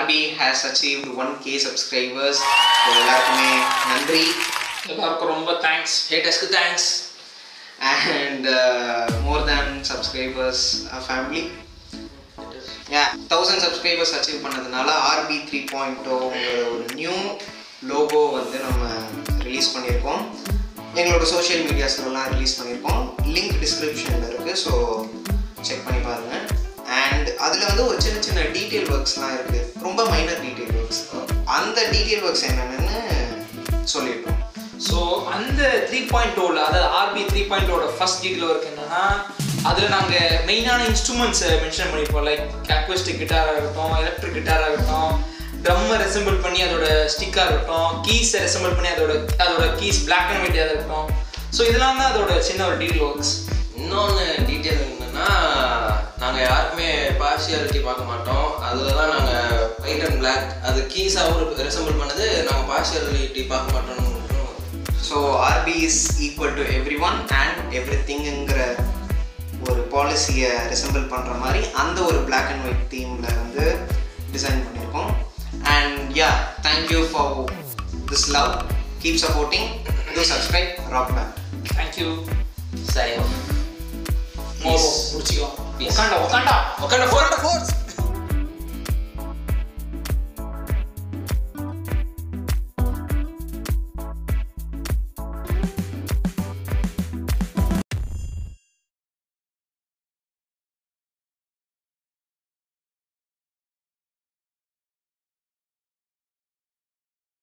RB has achieved one K subscribers எல்லாருக்குமே நன்றி எல்லாருக்கும் ரொம்ப தேங்க்ஸ் ஹேட்டர்ஸ்க்கு thanks and more than subscribers family thousand subscribers achieve பண்ணதுனால ஆர்பி த்ரீ பாயிண்ட் ஒரு நியூ லோகோ வந்து நம்ம ரிலீஸ் பண்ணியிருக்கோம் எங்களோட சோஷியல் மீடியாஸ்லாம் ரிலீஸ் பண்ணியிருக்கோம் லிங்க் டிஸ்கிரிப்ஷனில் இருக்குது ஸோ செக் பண்ணி பாருங்கள் அண்ட் அதில் வந்து ஒரு சின்ன சின்ன டீட்டெயில் ஒர்க்ஸ்லாம் இருக்குது ரொம்ப மைனர் டீட்டெயில் ஒர்க்ஸ் அந்த டீட்டெயில் ஒர்க்ஸ் என்னென்னு சொல்லியிருக்கோம் ஸோ அந்த த்ரீ பாயிண்ட் டோவில் அதாவது ஆர்பி த்ரீ பாயிண்ட் டோட ஃபர்ஸ்ட் டீட்டில் ஒர்க் என்னன்னா அதில் நாங்கள் மெயினான இன்ஸ்ட்ருமெண்ட்ஸை மென்ஷன் பண்ணியிருப்போம் லைக் அக்வஸ்டிக் கிட்டாராக இருக்கட்டும் எலக்ட்ரிக் கிட்டாராக இருக்கட்டும் ட்ரம்மை ரெசம்பிள் பண்ணி அதோட ஸ்டிக்காக இருக்கட்டும் கீஸை ரெசம்பிள் பண்ணி அதோட அதோட கீஸ் பிளாக் அண்ட் ஒயிட் இருக்கட்டும் ஸோ இதெல்லாம் தான் அதோட சின்ன ஒரு டீல் ஒர்க்ஸ் இன்னொன்று டீட்டெயில் என்னன்னா நாங்கள் யாருக்குமே பார்ஷியாலிட்டி பார்க்க மாட்டோம் அதில் தான் நாங்கள் ஒயிட் அண்ட் பிளாக் அது கீஸாகவும் ரெசம்பிள் பண்ணது நாங்கள் பார்ஷியாலிட்டி பார்க்க மாட்டோம்னு so RP is equal to everyone and every திங்குங்கிற ஒரு பாலிசியை ரிசம்பிள் பண்ணுற மாதிரி அந்த ஒரு பிளாக் அண்ட் ஒயிட் தீமில் வந்து டிசைன் பண்ணியிருக்கோம் and yeah thank you for this love keep supporting to subscribe rock pack thank you சரி முடிச்சிக்கோ உட்காண்டா உட்காண்டா உட்காந்து ஃபோர் ஃபோர்ஸ்